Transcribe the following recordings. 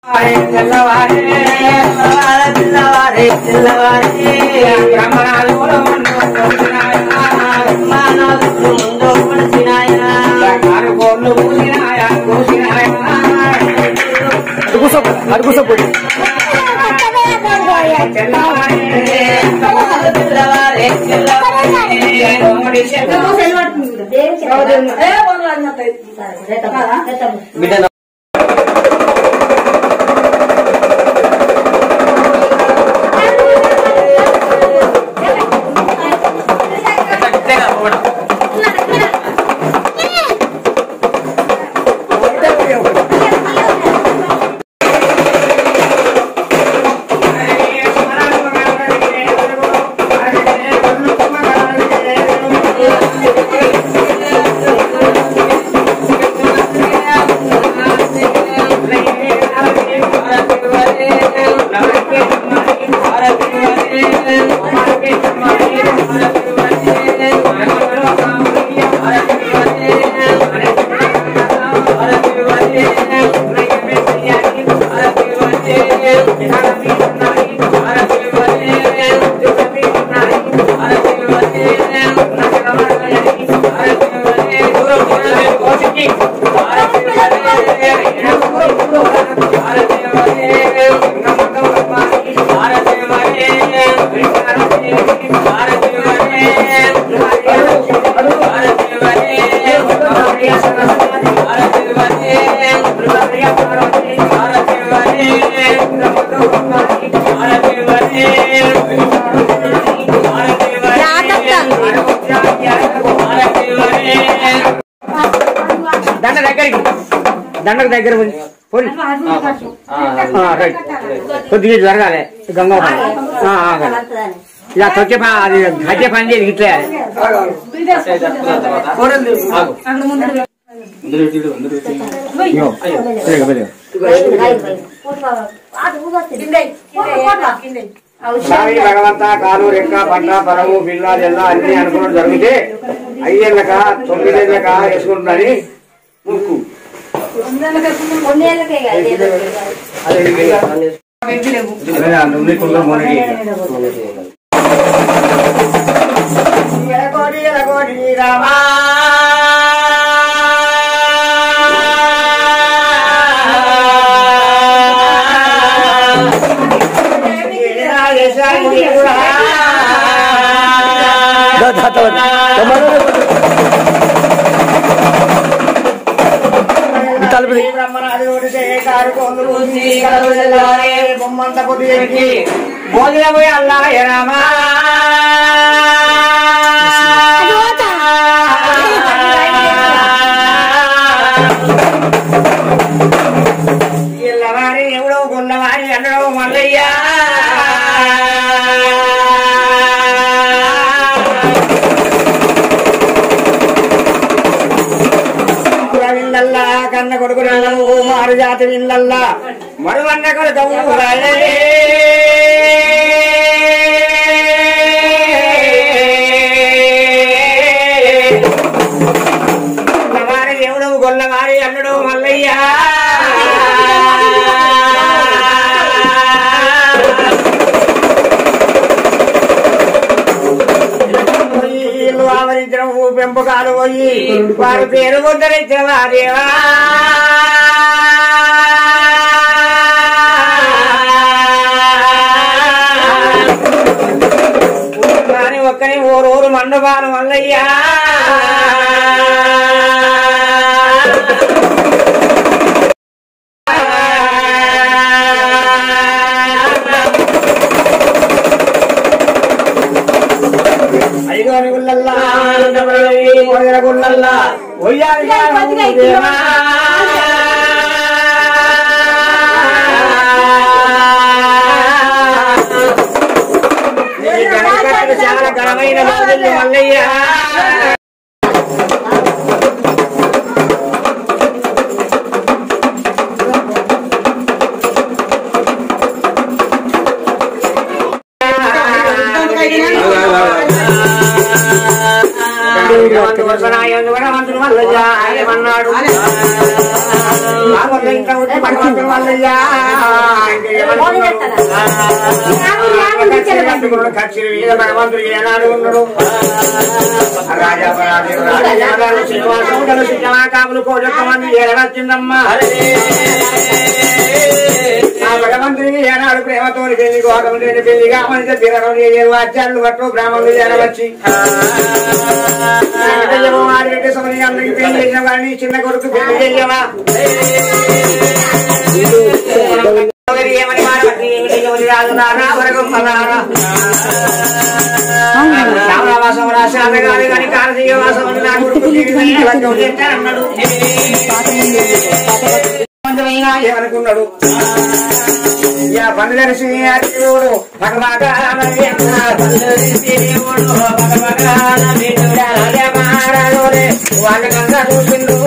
తెల్లవారే తెల్లవారే తెల్లవారే బ్రహ్మణాలు కూడా ముందు పడిచినాయ ఆరు కోళ్ళు కూసినాయ కూసినాయ కూసో అటు కూసోపోయి తెల్లవారే తెల్లవారే తెల్లవారే కోడి చెట్టు బిడ్డ దండ దగ్గరికి దండకు దగ్గర పోయి పోయి ఆ, రైట్ కొద్దిగా జరగాలి గంగా పని. ఆ, ఆగాలి. ఇలా తొక్కే పని అది గడ్డే పని చేయదు ఇట్లే ఇగో, ఇదిగో, ఇదిగో. స్వామి భగవంత కాలు రెక్క పంట పరము బిల్ల జల్ల అన్ని అనుకున్నది జరిగితే అయ్యేళ్ళక తొమ్మిదేళ్ళక వేసుకుంటున్నది ముక్కు అదే నుండి కుండ మొనడి ఎలగోడి ఎలగోడి రామా భోజన పోయి అల్లా రామా ఎల్లవారి ఎవడో కొన్నవారి అన్నడో మల్లయ్యా విల్లల్లా కన్న కొడుకు మారు జాతి విల్లల్లా మరువన్న కొడుకు వారి దేవుడు గొల్లవారి అల్లుడు మల్లయ్యా ఇల్లు ఆవరించిన పెంపకాలు పోయి వారి పేరు ముద్దరించిన వారేవా కానీ ఒక్కని ఓరోరు మండపాలు మల్లయ్యా ఐదోని గుళ్ళల్లా మొదల గుళ్ళల్లా ఒయ్యాలి చాలా ఘనమైన రోజులు మల్లయ్య వరసనాయందు వరమంతుడు మల్లయ్య ఆయమన్నాడు ఆ వల్ల ఇంకా ఉంటే భగవంతుడు వల్లయ్యా ఇంకా ఏమనుకున్నాడు? ఖర్చులు కట్టుకున్నాడు ఖర్చులు మీద భగవంతుడు ఏనాడు ఉన్నాడు రాజా పరాజు రాజాలు శ్రీనివాసం కలిసి జనాకాములు కోటొక్క మంది ఏడవచ్చిందమ్మా ఆ భగవంతునికి ఏనాడు ప్రేమతో పెళ్లి గోడముంటే పెళ్లిగా మనిషి తినడం ఏడు వాచ్యాలు పట్టు బ్రాహ్మణులు ఏడవచ్చి ఆడిరెడ్డి సమని అందరికి పెళ్లి చేసిన వాడిని చిన్న కొడుకు పెళ్లి చెయ్యవా ఏమని మారవద్దు ఏమిటి ఎవరి రాజు నారా వరకు మలారా శ్యామలావాసం రాసి అందగాని కానీ కారతీయ వాసం అని నా కొడుకు చెప్పారన్నాడు మందమైనా ఏమనుకున్నాడు యా పన్ను తెలిసి దేవుడు వాళ్ళకంతా చూసిండు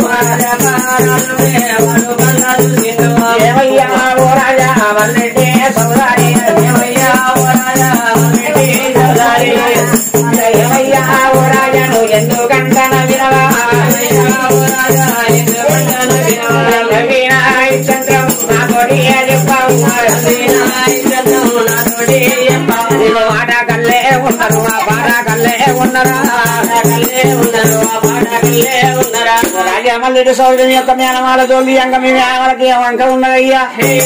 ఏమయ్యా ఓ రాజా వల్లెటే సౌదారి ఏమయ్యా ఓ రాజా వల్లెటే సౌదారి ఏమయ్యా ఓ రాజా నువ్వు ఎందుకంటన వినవా ఓ రాజా ఎందుకంటన వినవా నవీనాయ్ చంద్రం నా తోడి చెప్పావు నవీనాయ్ చంద్రం నా తోడి చెప్పావు నీకు ఆట కల్లే ఉన్నారు ఆ పాట కల్లే ఉన్నరా కల్లే ఉన్నారు ఆ పాట కల్లే ఉన్నరా రాజా మల్లిడి సౌదరి యొక్క మేనమాల జోలి అంగ మీ మేనమాలకి ఏం వంక ఉన్నదయ్యా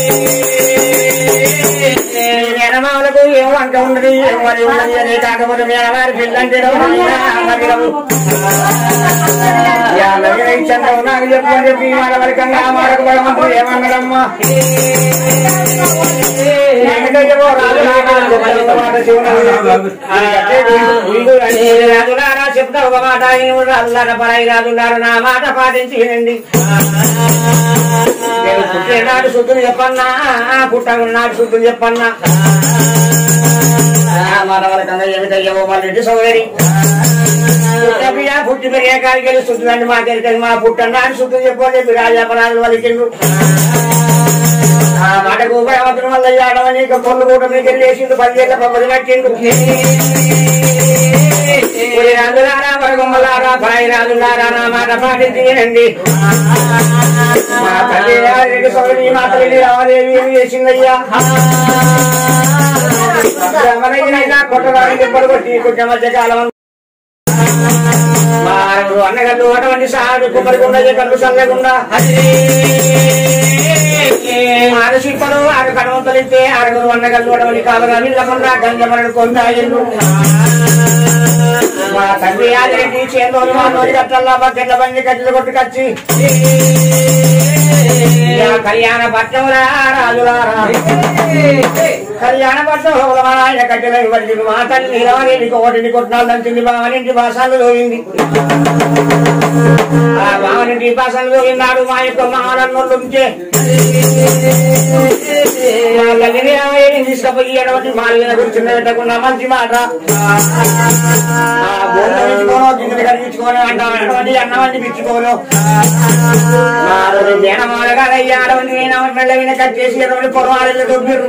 మేనమాలకు ఏం వంక ఉన్నది ఏం వరి ఉన్నది అని కాకపోతే మేనవారి పిల్లంటే చంద్రం నాకు చెప్పు అని చెప్పి మాట వరకంగా మారకు భగవంతుడు ఏమన్నాడమ్మా రాజులారా చెప్తా ఒక మాట రాజులారా పరాయి రాజులారా నా మాట పాటించి వినండి నేను పుట్టినాడు శుద్ధులు చెప్పన్నా పుట్టకున్నాడు శుద్ధులు చెప్పన్నా మాట వరకంగా ఏమిటయ్యో మళ్ళీ సౌకర్యం పుట్టబియ్య పుట్టి పెరిగే కాడికి వెళ్ళి శుద్ధులండి మా తెలియదు మా పుట్టన్నాడు శుద్ధులు చెప్పని చెప్పి రాజాపరాలు వాళ్ళకిండ్రు ఆ మాటకు భగవంతుని వల్ల ఆడమని ఇక పొల్లు కూడా మీకు వెళ్ళేసిండు పది ఏళ్ళ పబ్బది పట్టిండు ఒరి రాజులారా వరగొమ్మలారా పరాయి రాజులారా నా మాట పాటించి వినండి మా తల్లి ఆరేడు సోదరి మా తల్లి రామదేవి ఏమి చేసిందయ్యా బ్రహ్మనైనా కొట్టడానికి దెబ్బలు కొట్టి కుట్ట మధ్య కాలం మా ఆరుగురు అన్నగడ్డు అటువంటి సాడు కుమ్మరికుండా కళ్ళు చల్లకుండా ఆరు శిల్పలు ఆరు కడవంతలిస్తే ఆరుగురు అన్నగడ్డు అటువంటి కాలుగా నిల్లకుండా గంజమరడు కొందాయిల్లు మా తండ్రి ఆదిరెడ్డి చేలోని మా నోరి కట్టల్లా బకెట్ల బండి కట్టెలు కొట్టుకొచ్చి యా కళ్యాణ పట్నంలా రాజులారా కళ్యాణ పట్నం లోపల మా ఆయన కట్టెల ఇవ్వండి మా తల్లి నిలవని కోటిని కొట్టినాలు దంచింది బావనింటి భాషలు లోయింది ఆ బావనింటి భాషలు లోయినాడు మా యొక్క మానన్నులు ఉంటే మా తల్లిని ఆమెని తీసుకపోయి ఎడవటి మాలిన కూర్చున్న పెట్టకుండా మంచి మాట ఆ బోర్డు పెంచుకోను గిన్నెలు కడిగించుకోను అంటాం ఎడవండి అన్నవండి పిచ్చుకోను మా రోజు మేనమాలగా అయ్యా అడవండి నేను మెల్ల విన కట్ చేసి ఎడవండి పొరవాళ్ళు దొబ్బిరు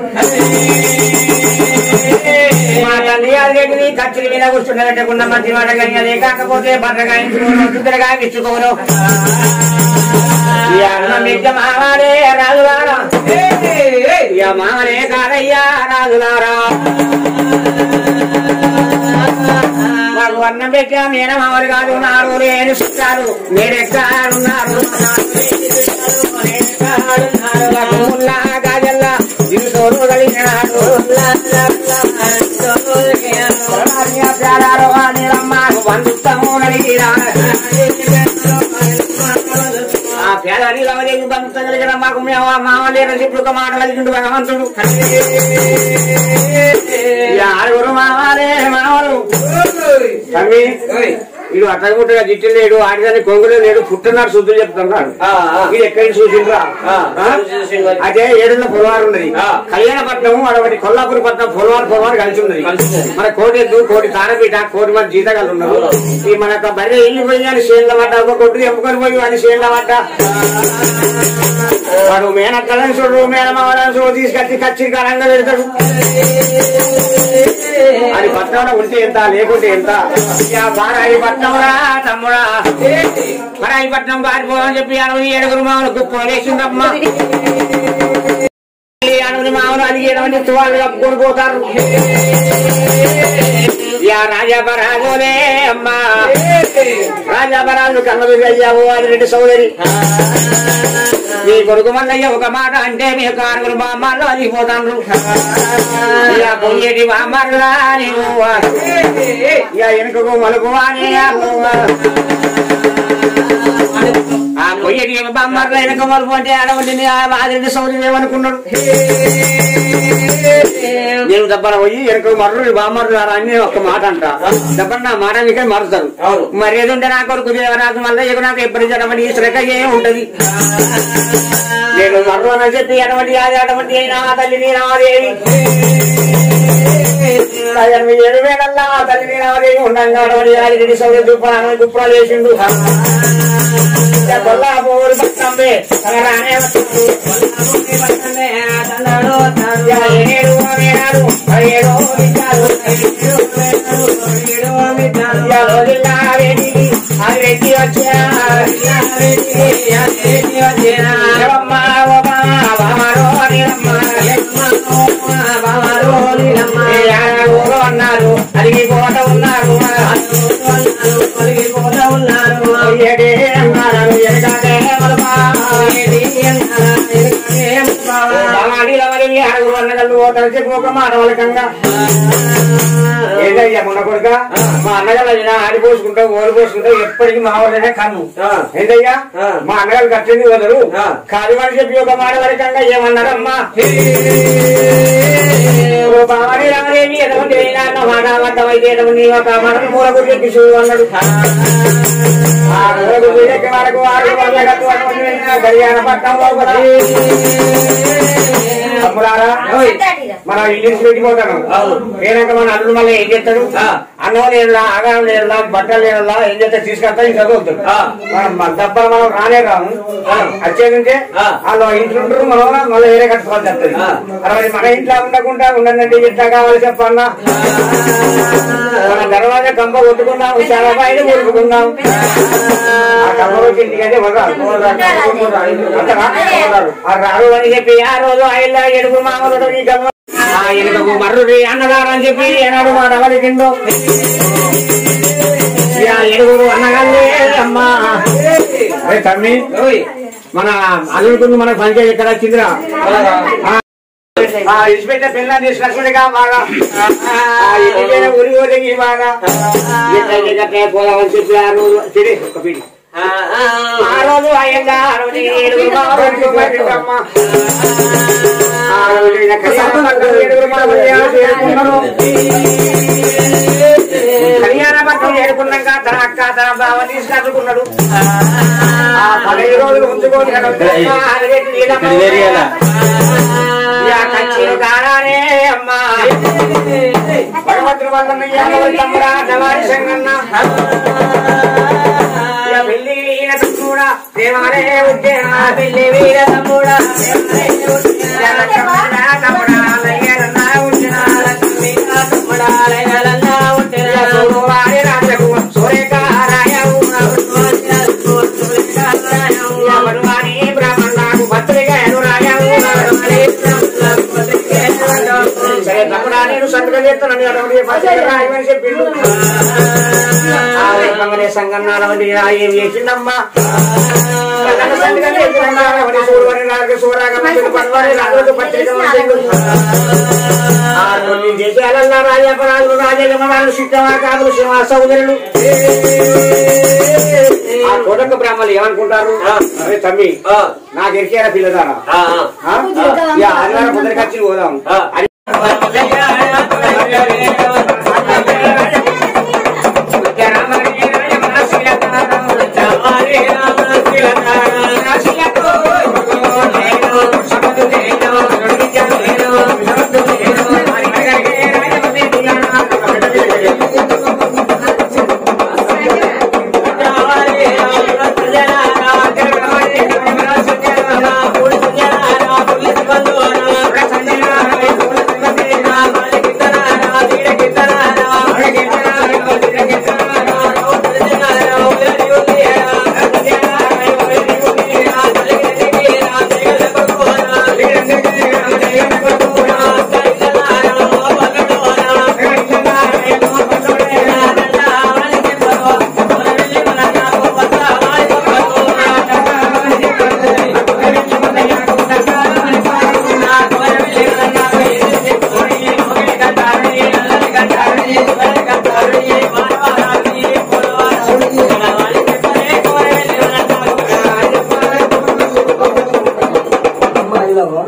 మా తల్లి అడిగేది ఖర్చులు మీద కూర్చున్న పెట్టకుండా మంచి మాట కానీ అదే కాకపోతే బర్రగా ఇంచుకోను చుద్దరగా ఇచ్చుకోను ఈ అన్న మిగ్గ మావాడే రాజులారా ఇక మావనే కాదయ్యా రాజులారా మాకు అన్నం పెట్టా మేన మామలు కాదు నాడు లేని చుట్టాలు నేనెక్కడున్నారు ముల్లా గాజల్లా దిగుతోడు కలిగినాడు ప్యారారో నీరమ్మాకు బంధుత్వము కలిగినా ఆ పేదని రవదేవి బంధుత్వం కలిగిన మాకు మేము మామలేని ఇప్పుడు మాట కలిగిండు భగవంతుడు ఈ ఆరుగురు మామాలే మామలు తమ్మి వీడు అట్టగుట్టగా జిట్టు లేడు ఆడిదాన్ని కొంగులు లేడు పుట్టున్నాడు శుద్ధులు చెప్తున్నాడు ఇది ఎక్కడి నుంచి చూసిండ్రా ఆ? అదే ఏడున్న పొలవారు ఉన్నది కళ్యాణపట్నం అదొకటి కొల్లాపూర్ పట్నం పొలవారు పొలవారు కలిసి ఉన్నది మన కోటి ఎద్దు కోటి తారపీట కోటి మంది జీతగాళ్ళు ఉన్నారు ఈ మన యొక్క బర్రె వెళ్ళిపోయి అని శేన్ల పడ్డ ఒక కొట్టు ఎంపుకొని పోయి అని శేన్ల పడ్డ వాడు మేనక్కలని చూడు మేనమావలని చూడు తీసుకొచ్చి కచ్చి కాలంగా పెడతాడు అది పట్టణంలో ఉంటే ఎంత లేకుంటే ఎంత ఇక బారాయి పట్నం పట్నం రా తమ్ముడా పరాయిపట్నం పారిపోదని చెప్పి అరవై ఏడుగురు మామూలు కుప్పలేసిందమ్మా అడవి మామూలు అడిగేటువంటి తువాళ్ళు కప్పుకొని పోతారు యా రాజాపరాజులే అమ్మా రాజాపరాజు కన్నది అయ్యావు అని రెడ్డి సోదరి మీ కొడుకు మల్లయ్య ఒక మాట అంటే మీ కారుగురు బామ్మాళ్ళు అలిగిపోతాను ఇలా పొయ్యేటి బామ్మాళ్ళ నీవు ఇక వెనుకకు మలుపు అని ఆ పొయ్యేటి బామ్మాళ్ళ వెనుక మలుపు అంటే అడవండి ఆదిరెడ్డి సోదరి ఏమనుకున్నాడు నేను దెబ్బన పోయి వెనుక మర్రు బామ్మర్రు అని ఒక మాట అంట దెబ్బన నా మాట మీకే మారుతారు అవును. మరి ఏది ఉంటే నా కొడుకు దేవరాజు మళ్ళీ ఇక నాకు ఎప్పుడు జడమని శ్రక ఏం ఉంటది నేను మర్రు అని చెప్పి అటువంటి అది అటువంటి అయినా తల్లి నీరాదేవి ఎనభై ఏడు వేలల్లా ఆ తల్లి నీరాదేవి ఉండంగా అటువంటి ఆదిరెడ్డి సౌర్య దుప్పాను దుప్పాలు వేసిండు కొల్లాపూరి పట్టంబే రానే ఏడు వేలాడు ఏడో విద్యాలు ఏడో జిల్లా రెడ్డి అది రెడ్డి వచ్చా ఏవమ్మా ఓమా బామరో నీలమ్మ ఏ ఊరు అన్నారు అలిగిపోత ఉన్నారు ఏడే అన్నారు ఎనకాడే మలపా బామాడిల మరి ఆరుగురు అన్నగల్లు పోతారు చెప్పి ఒక మాట వాళ్ళకంగా ఏంటయ్యా మొన్న కొడుక మా అన్నగారు ఆడిపోసుకుంటా ఓడి పోసుకుంటా ఎప్పటికీ మా వాళ్ళనే కన్ను ఆ. ఏంటయ్యా ఆ. మా అన్నగారు కట్టింది వదరు ఆ. కాదు అని చెప్పి ఒక మాట వరకంగా ఏమన్నారమ్మా ఓ బామని రామదేవి ఎటువంటి అయినా అన్న మాట అబద్ధమైతే ఎటువంటి ఒక మనకు మూల గురి కిషోరు అన్నాడు ఆ మూల గురి ఎక్కి వరకు ఆరు వందల గట్టు అటువంటి గడియార పట్టం లోపల తమ్ముడారా మనం ఇల్లు పెట్టిపోతాను నేనాక మన అల్లుడు మళ్ళీ ఏం చేస్తాడు ఆ. అన్నం లేదా ఆగారం లేదా బట్టలు లేదా ఏం చేస్తాడు తీసుకొస్తా ఇంకా చదువుతాడు ఆ. మనం మన దెబ్బలు మనం రానే రాము వచ్చేదంటే ఆ. వాళ్ళు ఇంట్లో ఉంటారు మనం మళ్ళీ వేరే కట్టుకోవాల్సి వస్తుంది ఆ. మరి మన ఇంట్లో ఉండకుండా ఉండండి ఎట్లా కావాలి చెప్పన్నా మన దర్వాజా కంప కొట్టుకున్నాం చాలా బయట కొట్టుకున్నాం ఆ కంప వచ్చి ఇంటికైతే వదరాలు. అంతేనా? ఆ రారు అని చెప్పి ఆ రోజు ఆయన ఎడుగు మామూలు ఈ గమ్మ ఆ ఎనుకకు మర్రుడి అన్నగారు అని చెప్పి ఏనాడు మా రవలికిందో ఆ ఎడుగురు అన్నగాళ్ళే అమ్మా అరే తమ్మి మన అల్లుడుకుంది మన సంఖ్య ఎక్కడ వచ్చిందిరా ఆ ఇన్స్పెక్టర్ పిల్లలు తీసుకొచ్చుకుందిగా బాగా ఆ ఇంటికైనా ఊరి ఊరికి బాగా ఎట్లా ఎట్లా పోదామని చెప్పి ఆ రోజు తిరిగి ఒక పిడి ఆ రోజు అయ్యంగా ఆ రోజు ఏడుగురు మామూలు అమ్మ ఆ రోజు ఈయన కళ్యాణ పట్టణం ఏడుగురు మామూలు చేరుకున్నారు. కళ్యాణ పట్టణం చేరుకున్నాక తన అక్క తన బావ తీసుకొచ్చుకున్నాడు ఆ పదిహేను రోజులు ఉంచుకొని కచ్చిరు కాడానే అమ్మా భగవంతుడు వల్ల తమ్ముడా జవారి సంగన్న ఇక పెళ్లి వీర తమ్ముడా దేవాలే ఉద్దేనా పెళ్లి వీర తమ్ముడా దేవాలే ఉద్దేనా తమ్ముడా లయ్యరన్నా ఉద్దేనా లక్ష్మీ తమ్ముడా లయ్యరన్నా ఉద్దేనా సోమవారి రాజకు సూర్యకారాయవు వరువాని బ్రాహ్మణులకు పత్రిక ఎదురాయవు సరే తమ్ముడా నేను సంతకం చేస్తున్నాను అటువంటి పత్రిక రాయమని చెప్పిండు ఆ రకంగానే సంగన్నాల వంటి ఏం చేసిందమ్మా సంతకం చేస్తున్నా సూర్యవారి రాజు సూరాగ పర్వారి రాజు పత్రిక వచ్చిండు ఆ కొన్ని దేశాలల్లో రాజపరాజులు రాజగమనాలు సిద్ధమా కాదు శివ సౌదరులు ఆ కోటక బ్రాహ్మణులు ఏమనుకుంటారు అరే తమ్మి నాకు ఎరికేరా పిల్లదారా ఆ? ఇక ఆదివారం పొద్దున ఖర్చులు పోదాం అది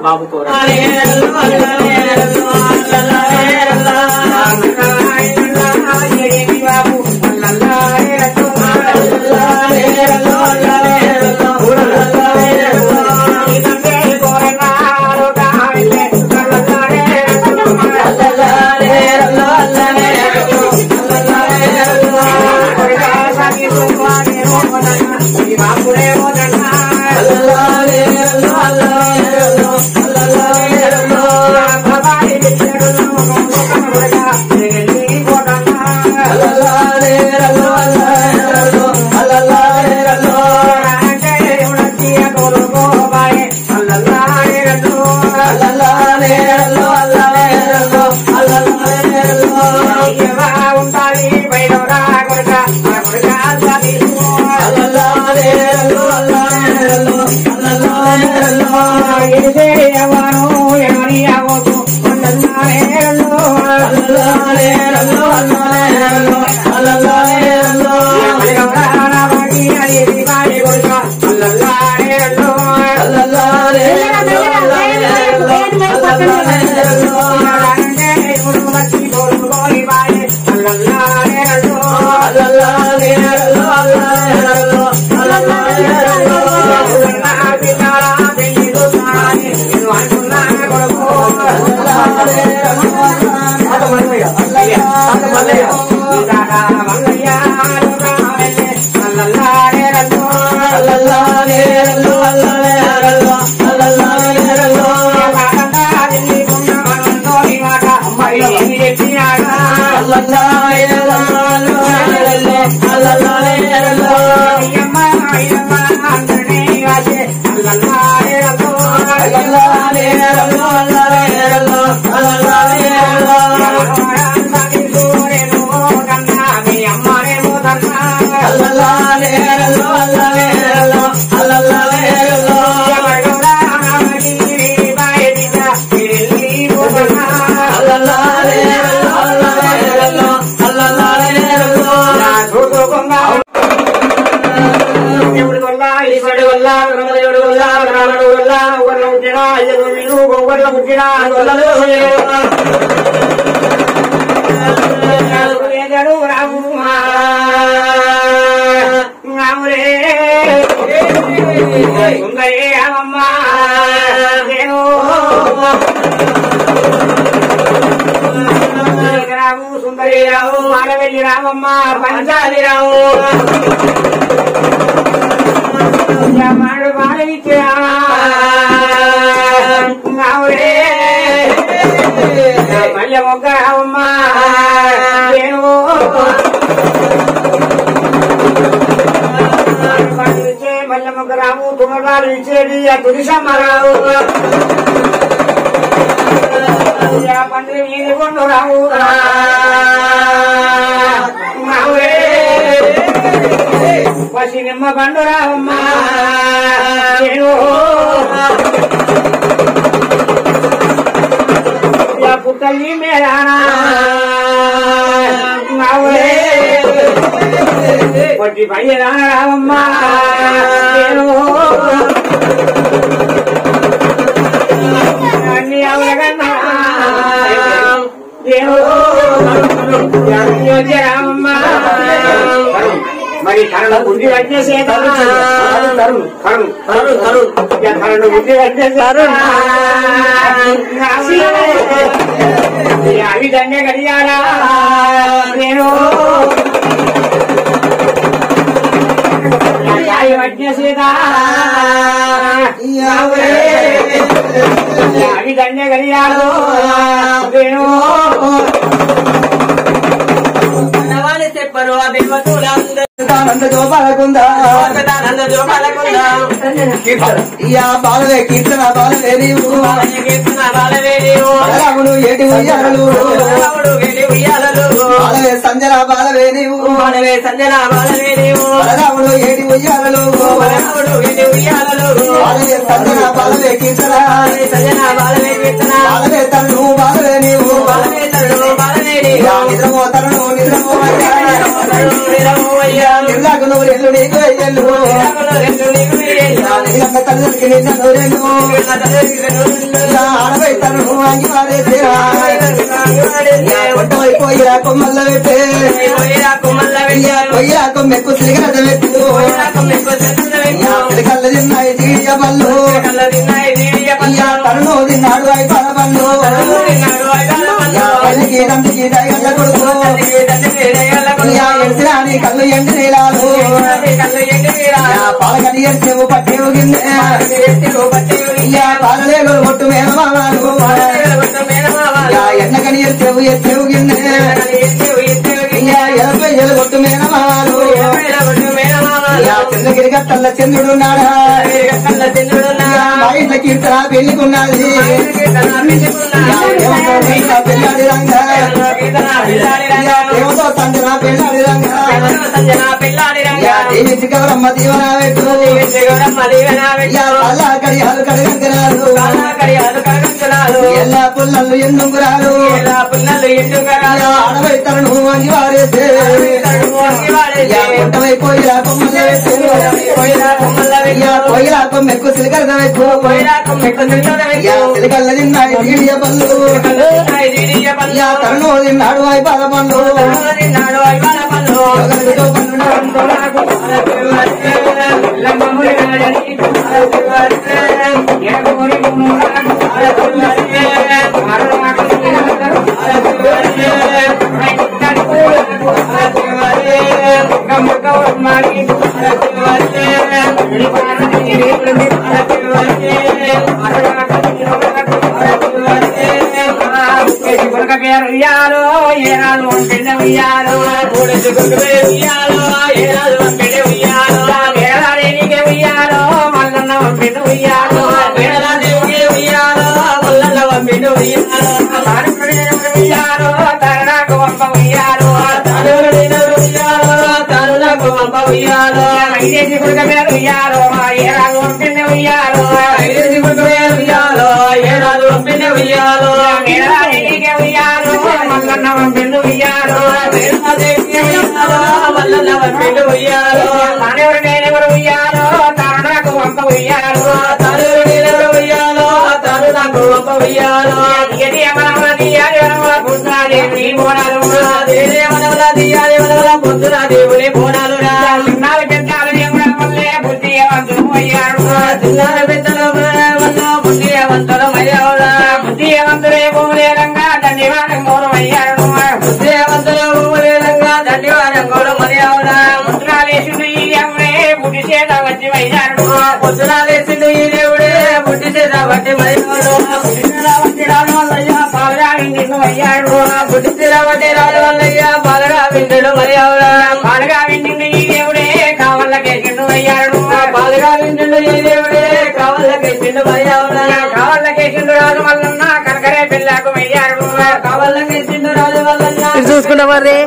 బాబు కోర సుందరి రావు మాడవెల్లి రామమ్మ పంచాలి రావు మాడు మాడవిచ్చే మల్లె మొగ్గ రావమ్మ నేను మల్లె మొగ్గ రాము తుమ్మరాలు ఇచ్చేది ఆ తులిసమ్మ రావు పండ్రి వీధి కొండు రావు పసి నిమ్మ పండు రావమ్మ నేను పుట్టల్లి మేరానా పట్టి పయ్య రావమ్మ నేను అన్ని అవలగన్నా రామమ్మ మరి కరణ బుద్ధి వచ్చేసే తరుణ్ తరుణ్ తరుణ్ తరుణ్ కరణ బుద్ధి వచ్చేసారు అవి దండే గడియారా నేను వచ్చేసేదా అవి దండే గడియారు నేను నవాని చెప్పరు ఆ దేవతులందరూ ఇయా బాలవే కీర్తన బాలవే నీవు రాముడు ఏటి ఉయ్యాలు బాలవే సంజన బాలవే నీవు సంజన బాలవే నీవు రాముడు ఏటి ఉయ్యాలు రాముడు వెళ్ళి ఉయ్యాలలో బాలవే సంజన బాలవే కీర్తన సంజన బాలవే కీర్తన బాలవే తన్ను బాలవే నీవు బాలవే తరుడు బాలవే ఇయా నీవు నిద్రమో తనను నిద్రమో తరుడు నిరము అయ్యా నిర్లాగు నువ్వు రెండు నీకు వెయ్యలు నీలమ్మ తల్లికి నిన్ను రెండు ఆడవై తను అంగి వారేసేరా కొట్టమైపోయిరా కొమ్మల్ల పెట్టే పొయ్యిరా కొమ్మెక్కు సిలిగరద పెట్టు సిలికల్ల తిన్నాయి జీడియ పళ్ళు తను తిన్నాడు అయి పరపళ్ళు తల్లికి తండ్రికి దయగల్ల కొడుకు ఎడిసిరాని కళ్ళు ఎండి నీలాలు పాలకని ఎడిసేవు పట్టేవు గిన్నె పాలలేలు ఒట్టు మేనమాలు ఎండకని ఎడిసేవు ఎత్తేవు గిన్నె ఎనభై ఏళ్ళు ఒట్టు మేనమాలు చంద్రగిరి గట్టల్ల చంద్రుడు నాడా మా ఇంట్లో కీర్తన పెళ్లికున్నది పెళ్ళాడి రంగా దేవతో సంజన పెళ్ళాడి రంగా దేవి గౌరమ్మ దీవన పెట్టు అల్లా కడియాలు కడగంకరాలు ఎల్లా పుల్లలు ఎన్నుగురాలు ఆడవై తను వంగి వారేసే కొట్టమైపోయిరా కొమ్మల పోయిరా కొమ్మెక్కు సిలికరద పెట్టు సిలికల్ల తిన్నాయి జీడియ పళ్ళు తను తిన్నాడు అయి బాల పళ్ళు ఉయ్యాలో ఏనాడు వంపిన ఉయ్యాలో ఊడెత్తి కొడుకువే ఉయ్యాలో ఏనాడు వంపిన ఉయ్యాలో వేళాదేవికే ఉయ్యాలో మల్లన్న వంపిన ఉయ్యాలో వేళాదేవికే ఉయ్యాలో మల్లన్న వంపిన ఉయ్యాలో మానవుడైన ఉయ్యాలో తరణకు వంప ఉయ్యాలో తనుడైన ఉయ్యాలో తనులకు వంప ఉయ్యాలో ఐదేసి కొడుక మీద ఉయ్యాలో ఏనాడు వంపిన ఉయ్యాలో ఐదేసి కొడుక మీద ఉయ్యాలో ఏనాడు వంపిన ఉయ్యాలో వేళాదేవికే ఉయ్యాలో మల్లన్న వంపిన ఉయ్యాలో వేళాదేవికే ఉయ్యాలో మల్లన్న వంపిన ఉయ్యాలో మానవుడైన ఉయ్యాలో తరణకు వంప ఉయ్యాలో తనుడైన ఉయ్యాలో తనులకు వంప ఉయ్యాలో ఎది అమరమల దియాలి వనమల పుట్టాలి నీ బోనాలు దేవి అమరమల దియాలి వనమల పొద్దున దేవుని బోనాలు చిన్నాలు పెద్దాలు దేవుడు వల్లే బుద్ధివంతులు అయ్యాడు చిన్నాలు పెద్దలు వల్ల బుద్ధివంతులు అయ్యాడు బుద్ధివంతులే భూములేరంగా దండివారం గౌరవం అయ్యాడు బుద్ధివంతులు భూములేరంగా దండివారం గౌరవం అయ్యాడు ముద్రాలేసుడు ఈ దేవుడే బుద్ధి చేత వచ్చి అయ్యాడు పొద్దునాలేసుడు ఈ దేవుడే బుద్ధి చేత వచ్చి అయ్యాడు బుద్ధి రాజు వల్లయ్య బాలరా విందుడు అయ్యాడు బుద్ధి రావటే రాజు వల్లయ్య బాలరా విందుడు అయ్యాడు బాలగా విందుడు ఈ దేవుడే కావల్లకే కిండు అయ్యాడు బాలగా విందుడు ఈ దేవుడే కావల్లకే కిండు అయ్యాడు కావల్లకే కిండు రాజు వల్లన్న కనకరే పిల్లకు అయ్యాడు కావల్లకే కిండు రాజు వల్లన్న చూసుకుంటా మరి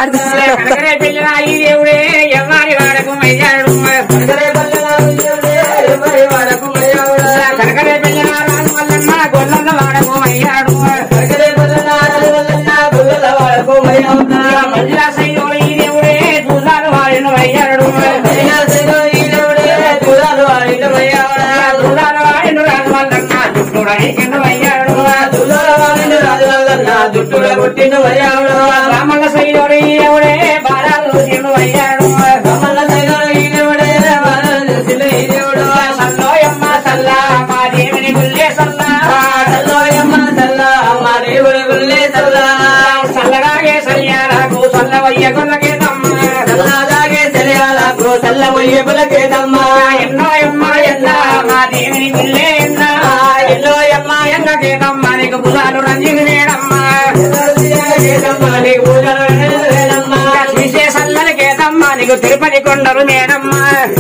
కనకరే పిల్లల ఈ దేవుడే ఎవరి వాడకు అయ్యాడు కనకరే పిల్లల ఈ దేవుడే ఎవరి వాడకు అయ్యాడు కనకరే పిల్లల రాజు వల్లన్న గొల్లన్న వాడకు అయ్యాడు కనకరే పిల్లల రాజు వల్లన్న గొల్లల వాడకు అయ్యాడు మజిలా సైన్యుడు ఈ దేవుడే చూసాలు వాడిన అయ్యాడు మజిలా సైన్యుడు ఈ దేవుడే చూసాలు వాడిన అయ్యాడు చూసాలు వాడిన రాజు వల్లన్న దుష్టుడని కింద అయ్యాడు చూసాలు వాడిన రాజు వల్లన్న దుష్టుడ కొట్టిన అయ్యాడు బ్రాహ్మణ సైన్యుడు ఈ దేవుడే బారాలు తిను అయ్యాడు బ్రాహ్మణ సైన్యుడు ఈ దేవుడే బారాలు తిను ఈ దేవుడు సల్లోయమ్మ సల్లా మా దేవుని గుల్లే సల్లా సల్లోయమ్మ సల్లా మా దేవుని గుల్లే సల్లా సల్లగాగే సరియాలకు సల్లవయ్య కొల్లకే తమ్మ సల్లగాగే సరియాలకు సల్లవయ్య కొల్లకే తమ్మ ఎన్నో ఎమ్మ ఎల్ల మా దేవుని గుల్లే ఎన్న ఎల్లో ఎమ్మ ఎన్నకే తమ్మ నీకు పులాలు రంజిని నేడమ్మ నీకు పూజలు నేడమ్మ శ్రీశే సల్లలకే తమ్మ నీకు తిరుపతి కొండలు నేడమ్మ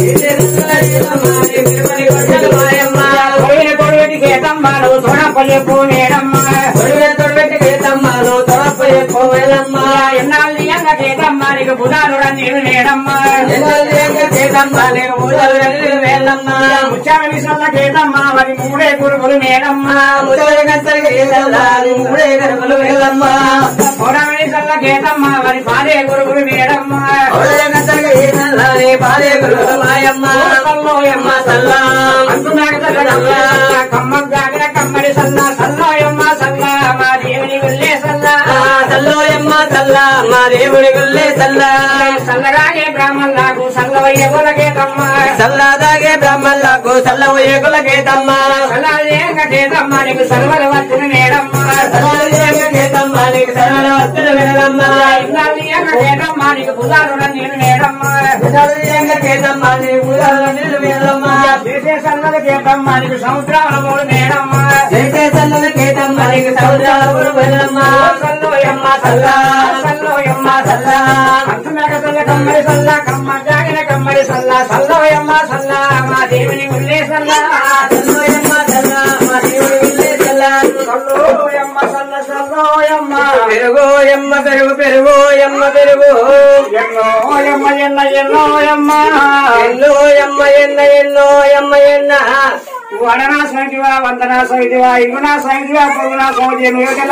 కొడుకుని కొడుకుడికే తమ్మ నువ్వు తొడపల్లి పూనేడమ్మ కొడుకుని తొడపెట్టికే తమ్మ నువ్వు తొడపల్లి పోవేలమ్మ ఎన్నాళ్ళు ఎంగకే తమ్మ నీకు బుధాలు రంజిని నేడమ్మ ఎన్నాళ్ళు ఎంగకే తమ్మ నీకు బుధాలు రంజిని వేలమ్మ ముచ్చామి సల్లకే తమ్మ మరి మూడే గురుగులు నేడమ్మ ముచ్చామి గంటలకే ఏ తల్లాని మూడే గడపలు వెళ్ళమ్మ కొడవలి సల్ల గేతమ్మ మరి పాదే గురుగురు మేడమ్మ ఒడే గంటగా ఏ తల్లాని పాదే గురువుల మాయమ్మ సల్లోయమ్మ సల్లా అంటున్నాడు సల్లమ్మ కమ్మ జాగర కమ్మడి సల్లా సల్లోయమ్మ సల్లా మా దేవుని వెళ్ళే సల్లా తల్లోయమ్మ తల్లా మా దేవుడి గుల్లే తల్లా సల్లరాగే బ్రాహ్మణులకు సల్లవయ్య గేతమ్మ సల్లాదాగే బ్రహ్మల్లకు సల్లవ ఏగులకే తమ్మ సల్లాదే గేతమ్మ నీకు సర్వల వచ్చిన నేడమ్మ గీతమ్మ నీకు సరళ వస్తున్న వినదమ్మ ఇన్నాళ్ళు గేతమ్మ నీకు పుదారుడ నేను నేడమ్మ గీతమ్మ నీకు ఉదాహరణ నీళ్ళు వినదమ్మ చేసే సల్లల గేతమ్మ నీకు సముద్రాల మూడు నేడమ్మ చేసే సల్లల గీతమ్మ నీకు సౌదాల వినదమ్మ సల్లోయమ్మ సల్లా సల్లోయమ్మ సల్లా అంటున్నాక సల్ల కమ్మడి సల్లా కమ్మ జాగిన కమ్మడి సల్లా సల్లోయమ్మ సల్లా మా దేవుని ఉల్లే సల్లా సల్లోయమ్మ సల్లా మా దేవుడి గుల్లే సల్లా సల్లోయమ్మ సల్ల సల్లోయమ్మ పెరుగు ఎమ్మ పెరుగు పెరుగు ఎమ్మ పెరుగు ఎన్నోయమ్మ ఎన్న ఎన్నోయమ్మ ఎన్నో ఎమ్మ ఎన్న ఎన్నో ఎమ్మ ఎన్న వడనా సైతివా వందనా సైతివా ఇంగునా సైతివా పొరుగునా సౌది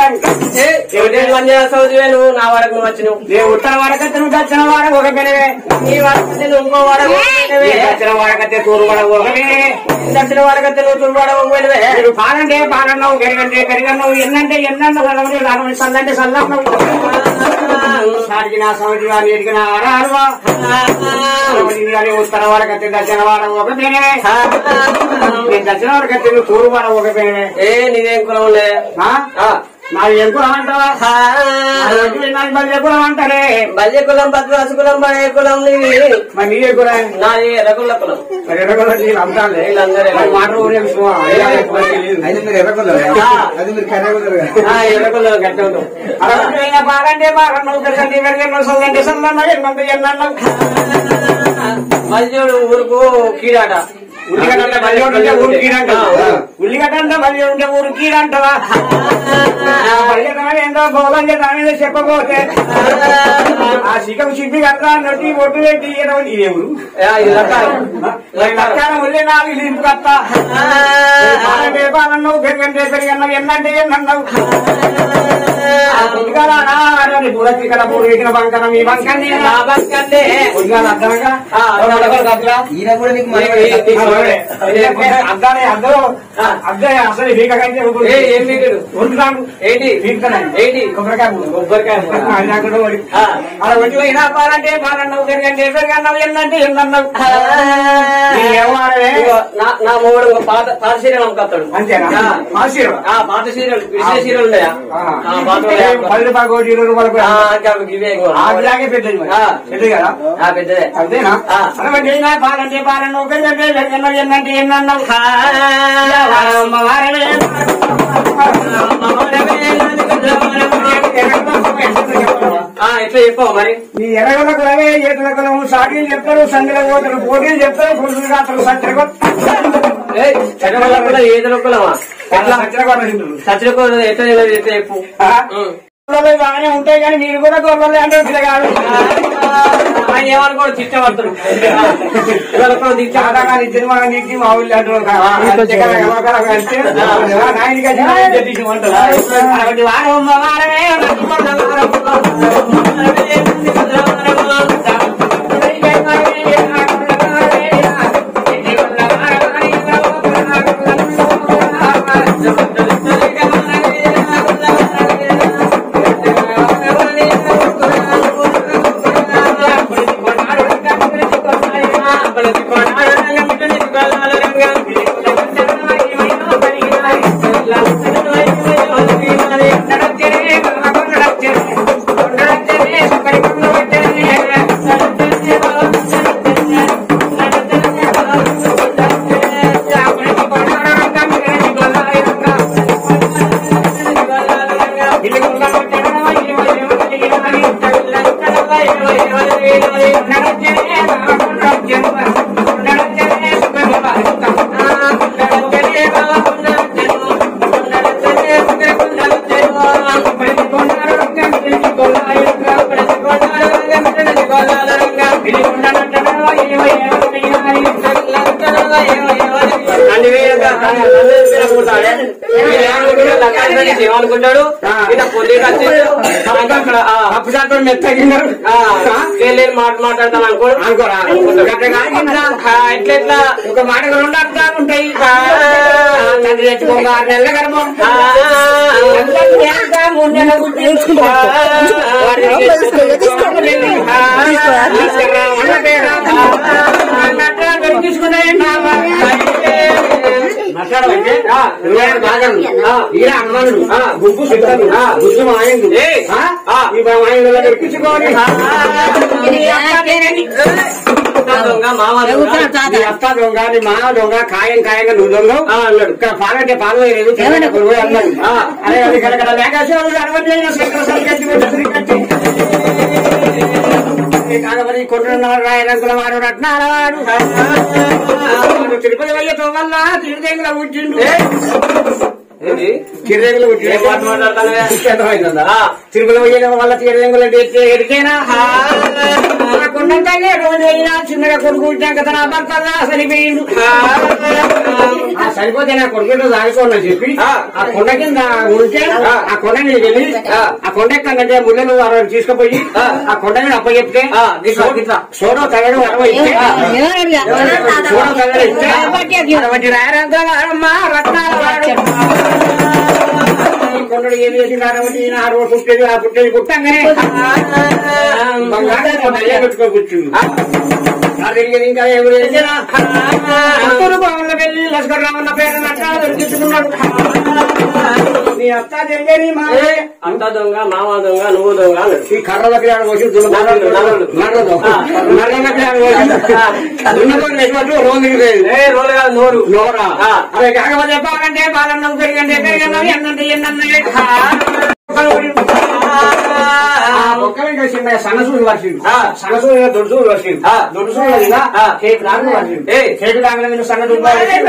ఎవరి మంది చదువుతువే నువ్వు నా వరకు నువ్వు వచ్చినావు ఏ ఉత్తర వడకత్తే నువ్వు దక్షిణ వాడ ఒక పెనవే నీ వరకు నువ్వు ఇంకో వరకు ఏ దక్షిణ వాడకత్తే తూరు వాడ ఒకటే దక్షిణ వరకు నువ్వు తుర్వాడకు పోయినవే మీరు పాలంటే పాలన్నావు పెరిగంటే పెరిగన్నావు ఎన్నంటే ఎన్నన్న వడవని రావని సల్లంటే సల్లన్నావు సాటికి నా సౌదివా నీటికి నా ఆరాలువా కానీ ఉత్తర వాడకత్తే దక్షిణ వాడ ఒక పెనవే నేను దక్షిణ వాడకత్తే నువ్వు తూరు వాడ ఒక పెనవే ఏ నీదేం కులం లే నాది ఏం కులం అంటావా నాకు బలి కులం అంటారే బల్య కులం పద్మాసు కులం బడే కులం నీది మరి నీ ఏ కులం నాది రకుల కులం మరి ఎర్రగొల్ల నీళ్ళు అమ్ముతానులే. వీళ్ళందరూ మరి మాట ఊరే విషయమా? అయితే మీరు ఎర్రగొల్లరా? అది మీరు కర్రగొల్లరు కదా? ఆ, ఎర్రకులం గట్టి ఉంటాం అరవైన బాగంటే బాగన్నావు పెరగంటే పెరగన్నావు సల్లంటే సల్లన్నావు ఎన్నంటే ఎన్నన్నావు మల్యోడు ఊరుకు కీడాట ఉల్లిగడ్డ అంటే మళ్ళీ ఉంటే ఊరు కీడంటావా ఉల్లిగడ్డ అంటే మళ్ళీ ఉంటే ఊరు కీడంటావా ఏంటో బోలం చేత చెప్పబోతే ఆ శిఖం చిప్పి కడతా నొట్టి ఒట్టు పెట్టి ఇయ్యడం నీ ఎవరు ఇది రకాలు లక్షణ ఉల్లి నాలుగు ఇంపు కత్తా పాలంటే పాలన్నావు పెరిగంటే పెరిగన్నావు ఎన్నంటే ఎన్నన్నావు పూరకికల పూర్వీకుల బంకనం ఈ బంకని నా బతుకంటే ఉద్గాలు అర్థమగా ఆ, అర్థమగా. ఈయన కూడా నీకు మరి అద్దాలే అద్దరు అద్దే అసలు వీక కంటే ఏ, ఏం వీకుడు? ఉరుకుతాను ఏంటి ఏంటి కొబ్బరికాయ కొబ్బరికాయ ముక్క. అది అక్కడ పోయి. ఆ. అలా వచ్చి పోయినా పాలంటే పాలన్నావు పెరిగంటే పెరిగన్నావు ఎన్నంటే ఎన్నన్నావు నీ వ్యవహారమే ఇగో, నా- నా మూడు ఇంకో పాత పాత సీరియల్ అమ్ముకొస్తాడు అంతేనా ఆ. ఆశీర్వాదం ఆ, పాత సీరియల్ విజయ సీరియల్ ఉన్నాయా ఆ. ఆ, పాత పది రూపాయలు కోటి ఇరవై రూపాయలు ఆ, ఇంకా ఇవే ఇంకో. ఆదిలాగే పెద్దది మరి. ఆ. పెద్దది కదా ఆ, పెద్దదే అంతేనా ఆ. అనబట్టి అయినా పాలంటే పాలన్నావు పెరిగంటే పెరిగన్నావు ఎన్నంటే ఎన్నన్నావు వారమే ఆ, ఎట్లా చెప్పావు మరి ఈ ఎర్రగొల్ల కులమే ఏతుల కులము సాటిలు చెప్తారు సందుల పోతారు పోటీలు చెప్తారు పురుషులు కాస్తారు సత్యగొల్ల ఏయ్, చక్రవర్ల కులం ఏదో కులమా ఎట్లా సత్యగొల్ల హిందువులు చచ్చుకోదు ఎట్లా తెలియదు ఎట్లా చెప్పు ఆ? ఉం. గొర్రెలు బాగానే ఉంటాయి కానీ మీరు కూడా గొర్రెలు అంటే పిల్లగాడు ఆయన ఏమనుకోడు తిట్టబడతాడు ఇవాళ కూడా తిట్ట చాలాగాని సినిమా నీకు మా ఊళ్ళో అంటారు కదా. అంతే కదా, ఎవరికైనా కలిస్తే, ఆ నాయనకి వచ్చి నాయన చెప్పేసి అంటారు. కాబట్టి వారం వారమే అన్ని వేయక నన్ను వేసుకుంటాడే మీరు ఏమనుకుంటారు? లగ్గాలు పెట్టి ఏమనుకుంటాడు ఆ. ఇలా పొద్దు వచ్చేసి అక్కడ ఆ, అప్పు శాతం మెత్తగిన్నారు ఆ, నేను లేని మాట మాట్లాడతాను అనుకో అనుకోరా గట్టిగా ఆగిందా? ఆ, ఎట్లా ఎట్లా ఒక మాట రెండు అర్థాలు ఉంటాయి ఆ. తండ్రి తెచ్చుకోక ఆరు నెలల గర్భం ఆ, అందరికీ ఎంత మూడు నెలల గుడ్డు. వాడికి ఆ, తీసుకురా, ఉన్న పేరు. అన్నట్టు దొరికించుకునే నామా. మాట్లాడమంటే ఇరవై ఆరు భాగాలు ఈర హనుమానుడు గుంపు సిద్ధలు గుర్తు మాయండు ఏయ్. ఈ మాయండు దొరికించుకోని దొంగ మామ దొంగ. నీ అత్త దొంగ నీ మామ దొంగ కాయం కాయంగా నువ్వు దొంగ ఆ, అన్నాడు ఇక్కడ పాలంటే పాలు లేదు అన్నాడు అదే అది ఇక్కడ లేకాశివాడు అరవై శంకర సంకటి శ్రీకట్టి కాకపోతే కొంటున్నవాడు రాయరంకుల వాడు రత్నాలవాడు తిరుపతి వయ్యతో వల్ల తిరుదేగుల ఉజ్జిండు ఏంది? తిరుదేగుల ఏం మాట మాట్లాడతానవే? ఉజ్జిండు ఆ. తిరుపతి వయ్యడం వల్ల తిరుదేగుల ఎడికేనా కొండంతల్లే రోజు అయినా చిన్నగా కొడుకు పుట్టాక తన భర్త చనిపోయిండు ఆ సరిపోతే నా కొడుకుతో దాడుకోండి అని చెప్పి ఆ. ఆ కొండ కింద ఉంటే ఆ. ఆ కొండ మీద వెళ్ళి ఆ. ఆ కొండ ఎక్కంటే ముళ్ళలు అరవై తీసుకుపోయి ఆ. ఆ కొండ మీద అప్పచెప్తే ఆ, గిట్లా, గిట్లా. సోడో తగడు అరవై ఇస్తే ఆ. సోడో తగడు ఇస్తే అరవై రాయరంగమ్మ రత్నాల వాడు. ఈ కొండలు ఏం చేసింది అరవై ఆ రోజు పుట్టేది ఆ పుట్టేది పుట్టంగానే బంగారం కొండ అయ్యే పెట్టుకొని కూర్చుంది ఆ తిరిగేది ఇంకా ఎవరు చేసినా అత్తరు భవన్లో వెళ్ళి లష్కర్ రామన్న పేరు నట్టాలు దొరికించుకున్నాడు నీ అత్త తెలియని మా ఏ, అంత దొంగ మామ దొంగ నువ్వు దొంగ అన్నాడు. ఈ కర్రలకి ఆడ పోసి నల్లలు, నల్లలు. నల్లలు నల్లలకి ఆడ పోసి దున్నపోయి నెట్టు రోజుకి లేదు ఏ రోలు కాదు నోరు నోరా ఆ. అదే కాకపోతే చెప్పాలంటే బాలన్నం పెరిగంటే పెరిగన్నది ఎన్నంటే ఎన్నన్నది ఆ ఒక్క వెంట చిన్న సన్నసూరు వర్షిండు ఆ. సన్నసూరు దొడుసూరు వర్షిండు ఆ. దొడుసూరు కదా ఆ. కేక్ లాగా వర్షిండు ఏ. కేక్ లాగా మీరు సన్న దుబ్బ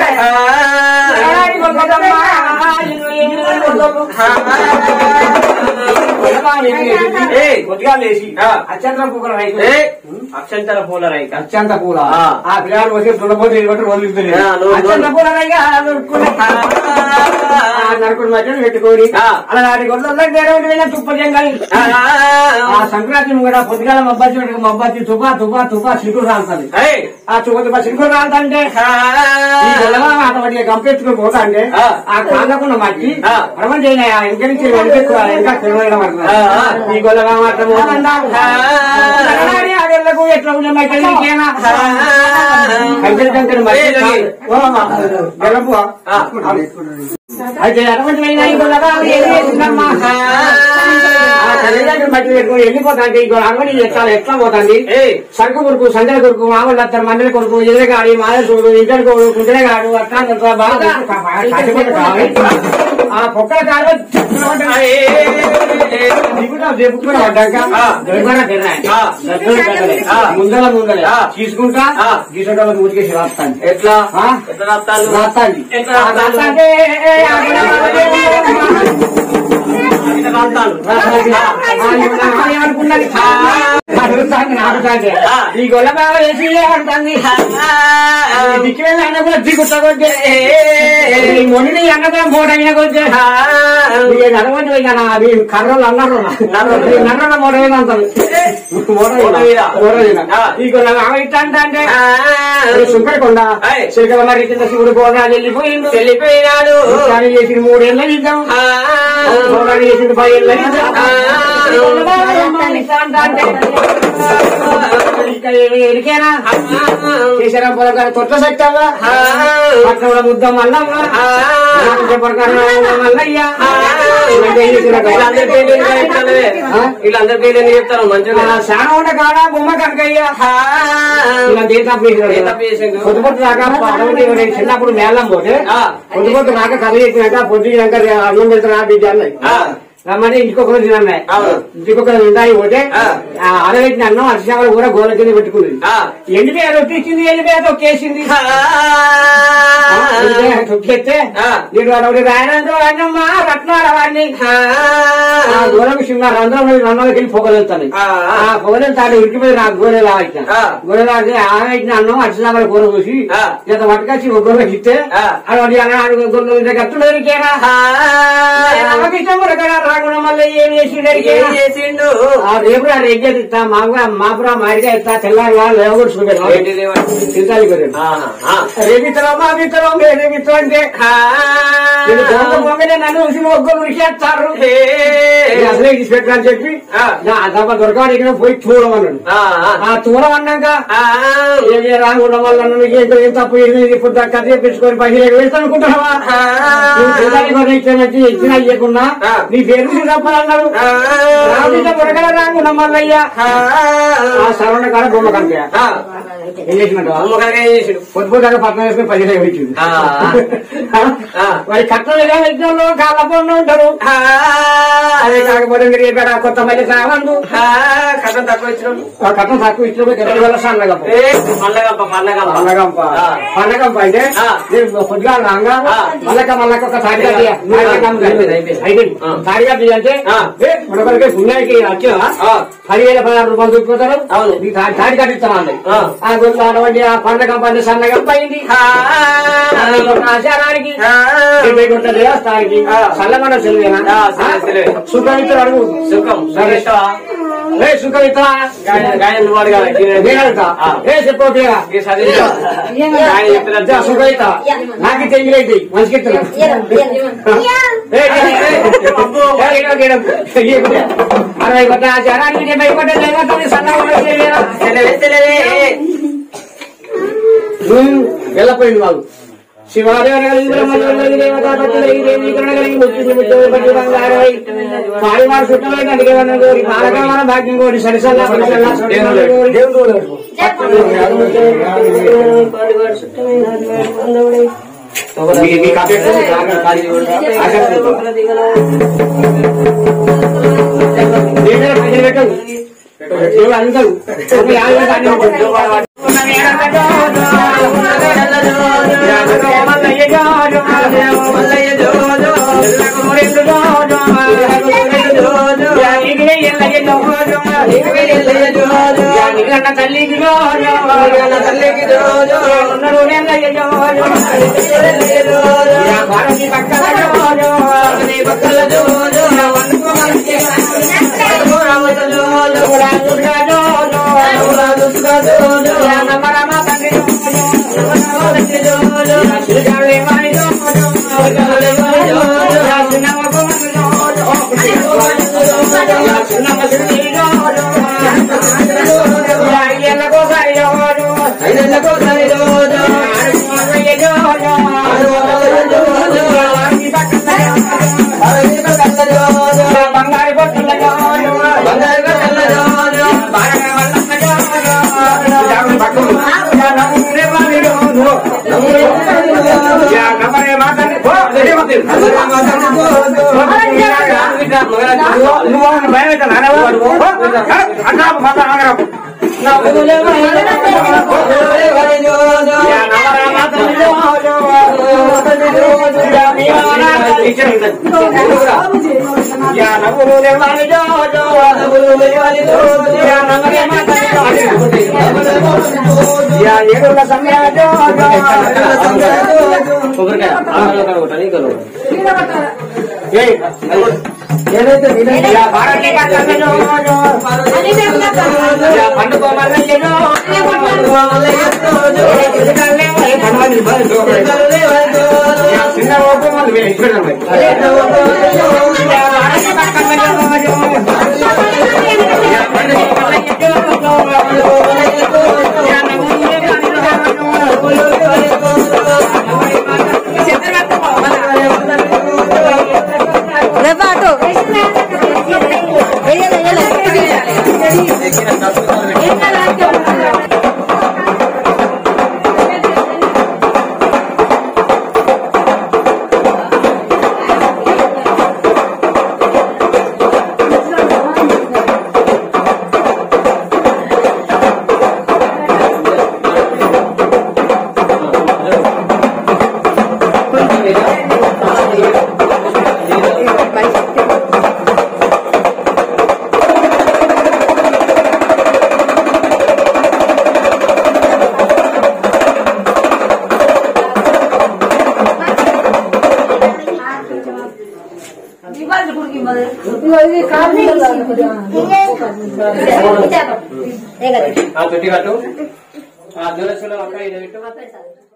ఏ. కొద్దిగా లేచి ఆ. అత్యంత పూల రైతు ఏ, అక్షంతల పూల రైక అత్యంత పూల ఆ. ఆ పిల్లలు వచ్చి దున్నపోతే ఇవ్వటం వదులుతుంది ఆ, నూరు, అత్యంత నూరు. పూల రైక నరుక్కుని ఆ నరుకుడు మధ్యన పెట్టుకొని ఆ. అలా నాటి గొడ్ల తుప్ప జంగాలి ఆ సంక్రాంతి ముంగడ పొద్దుగాల మబ్బాచి పెట్టుకు మబ్బాచి తుపా తుపా తుపా చిరుకులు రాలుతుంది ఆ తుప తుపా చిరుకులు రాలుతుంటే ఈ గొల్లగా అటువంటి కంపెత్తుకుని పోతా అంటే ఆ. ఆ కాళ్ళకున్న మట్టి ఆ. ప్రపంచం అయినా ఇంకా నుంచి వెనకెక్కువ ఇంకా తెలివైన ఆ, ఆ. ఈ గొల్లగా మాత్రం పోతుందా? ఆ. తెల్లవారి ఆడేళ్లకు ఎట్లా ఉన్న మైకల్ నీకేనా? ఆ. కంచెలు కంచెలు మట్టి ఏ, ఏ. ఓ, గెలపు. ఆ. అయితే అటువంటి అయినా ఈ గొల్లగా ఏం చేసిందమ్మా? ఆ తల్లిదండ్రులు మట్టి పెట్టుకుని వెళ్ళిపోతా అంటే ఇంకో అంగడి ఎట్లా ఎట్లా పోతుంది సరుకు కొడుకు సంజల కొడుకు మామూలు అత్తరు మండలి కొడుకు ఎదురుగాడి మాదే చూడు ఇంటర్ కొడుకు కుంటలేగాడు అట్లా ఇట్లా బాగా కష్టపడి కావాలి ఆ పొక్కల కాలు చెప్పుకుని పడ్డాక దొరికనా తిన్నాయి ముందల ముందలే తీసుకుంటా గీసంలో ఊరికేసి రాస్తాను ఎట్లా ఆ? ఎట్లా రాస్తాను రాస్తాండి ఎట్లా రాస్తాను? రాస్తాంటే ఎట్లా రాస్తాను ఈ గొల్ల బాగా వేసి అంటుంది దిక్కువేళ అన్న కూడా దిగుతాకొచ్చే ఈ మొండి అన్న కూడా మూడైన కొచ్చే నడవండి ఇక నా అది కర్రలు అన్నారు నర్ర మూడైన అంటారు ఈ గొల్ల బాగా ఇట్లా అంటే సుంకరకొండ ఏయ్. శిల్కల మరి కింద శివుడు పోరాడు వెళ్ళిపోయిండు వెళ్ళిపోయినాడు కానీ చేసిన మూడేళ్ళ యుద్ధం పోరాడు చేసిన పదేళ్ళ యుద్ధం ఈ గొల్ల బాగా రమ్మని ఇట్లా అంటే ఇక్కడ ఎరికేనా చేసిన పొలకారు తొట్ల సత్యావా పట్టణంలో ముద్ద మల్లమ్మ మల్లయ్య వీళ్ళందరి పేర్లు ఎందుకు చెప్తానవే? వీళ్ళందరి పేర్లు ఎందుకు చెప్తాను మంచిగా శాన ఉండ కాడ బొమ్మ కనకయ్య ఇలా దేశం ఏ తప్పు చేసిండు? పొద్దు పొద్దు దాకా అడవులు ఎవరైనా చిన్నప్పుడు మేళం పోతే ఆ. పొద్దు పొద్దు దాకా కథ చెప్పినాక పొద్దునాక అన్నం పెడతారు ఆ బిడ్డ అన్నాయి ఆ. రమ్మని ఇంటికొకరు తిన్నాయి అవును. ఇంటికొకరు ఉంటాయి పోతే ఆ. అరవెట్టిన అన్నం అరిసినాలు కూడా గోల కింద పెట్టుకుంది ఆ. ఎండిపోయా రొట్టి ఇచ్చింది ఎండిపోయా తొక్కేసింది తొక్కేస్తే ఆ. నేను అడవుడు రాయడంతో అన్నమ్మ రత్నాల వాడిని ఆ గోరె చిన్న రంధ్రం రంధ్రాలకి వెళ్ళి పొగలుతాను ఆ, ఆ. ఆ పొగలుతాడు ఉరికిపోయి నాకు గోరెలా వచ్చిన ఆ. గోరెలా అంటే ఆమె ఇచ్చిన అన్నం అడిచిన కూర చూసి ఆ. ఇంత పట్టుకొచ్చి ఒక గొర్రెకి ఇస్తే ఆ. అది గొర్రె గట్టుడు దొరికేనా రామకృష్ణ మురగడ రాకుండా మళ్ళీ ఏం చేసిండు ఏం చేసిండు ఆ రేపు ఆ రెగ్గే ఇస్తా మాపురా మాపురా మాడిగా ఇస్తా తెల్లారి వాళ్ళు లేవగొడుచుకుంటారు ఏంటిది? చింతాలి గొర్రెలు ఆహా, ఆ. రేపిత్తరం మా మిత్రం రేపిత్రం అంటే ఆ. నేను దొంగ బొమ్మనే నన్ను చూసి ఒక్కరు విషేస్తారు హే. అసలే ఇది పెట్టని చెప్పి ఆ. నా దెబ్బ దొరకాడు ఇక్కడ పోయి చూడమన్నాడు ఆ, ఆ. ఆ చూడమన్నాక ఆ. ఏమి రాకుండా వల్ల నన్ను ఏం ఏం తప్పు ఇది ఇప్పుడు కథ చెప్పించుకొని పైసలు వేస్తాను అనుకుంటున్నావా ఆ. నువ్వు చూడడానికి కొన్ని ఇచ్చిన ఇచ్చిన ఇవ్వకుండా ఆ. నీ పేరు మీద తప్పాలన్నాడు ఆ. రాబిడ్డ పొరగల రాకుండా మల్లయ్య ఆ. ఆ సరవణ కాడ బొమ్మ కనిపా ఆ. ఏం చేసినట్టు అమ్మగారు ఏం చేసిండు పొద్దు పొద్దుగా పట్టణం వేసుకుని పదిహేను వచ్చింది ఆ. ఆ. మరి కట్టలుగా వ్యక్తులు కాళ్ళ పనులు ఉంటారు ఆ. అదే కాకపోతే మీరు ఇక్కడ కొత్త మళ్ళీ కావండు ఆ. కథ తక్కువ ఇచ్చినాడు ఆ కట్టం తక్కువ ఇచ్చినప్పుడు గడ్డల వల్ల సన్నగా ఏ పండగంప పండగంప పండగంప ఆ. పండగంప అయితే ఆ. నేను పొద్దుగా రాగా ఆ. మళ్ళక మళ్ళక ఒక తాడిగా తీయ. అయిపోయింది, అయిపోయింది. అయిపోయింది ఆ. తాడిగా తీయంటే ఆ. మనకొరికి పుణ్యానికి వచ్చిన ఆ. పదివేల పదహారు రూపాయలు చూపుతారు అవును. నీకు తా- తాడి కట్టిస్తాను అండి ఆ. ఆ గొంతు అటువంటి ఆ పండగ పండుగ సన్నగా అయింది ఆ. ఆచారానికి ఆ. డెబ్బై గుంట దేవస్థానానికి ఆ. చల్లమన్న సెలవేనా ఆ, సెలవే, సెలవే. సుఖమిత్ర అడుగు సుఖం సుఖేష్టవా ఏ సుఖమిత్ర గాయన గాయన వాడు కాదు నేనంట ఆ. ఏ చెప్పోటిగా ఈ చదివించా ఆయన చెప్పినట్టు సుఖమిత నాకు తెలియదు మంచికి అరవై కొట్ట ఆచారానికి డెబ్బై కొట్ట దేవతని సన్నగా సెలవే సెలవే వెళ్ళపోయింది వాళ్ళు శివాదేవన కలిగి బ్రహ్మదేవుని కలిగి దేవతాపతి కలిగి దేవీకరణ కలిగి ముచ్చింది ముచ్చోడి పట్టి బంగారమై పారివారు చుట్టమై కంటికి వన్న కోరి పాలకమైన భాగ్యం కోరి సరిసల్ల సరిసల్ల సరిసల్ల కోరి మీ- మీ కాపీ ఎట్లా? ఆగండి, ఖాళీ ఇవ్వండి. ఆగండి. దీని మీద పైసలు పెట్టు. దేవుడు అందరూ ఒక యాభై వేలు అన్నీ ఉంటుంది. తల్లికి భారతి బంగారు ఏదైతే చిన్న ఓపు రెబాటు వెయ్యాలి ఆ పెట్టి కట్టు ఆ దురస్సులో అక్కడ ఇది పెట్టు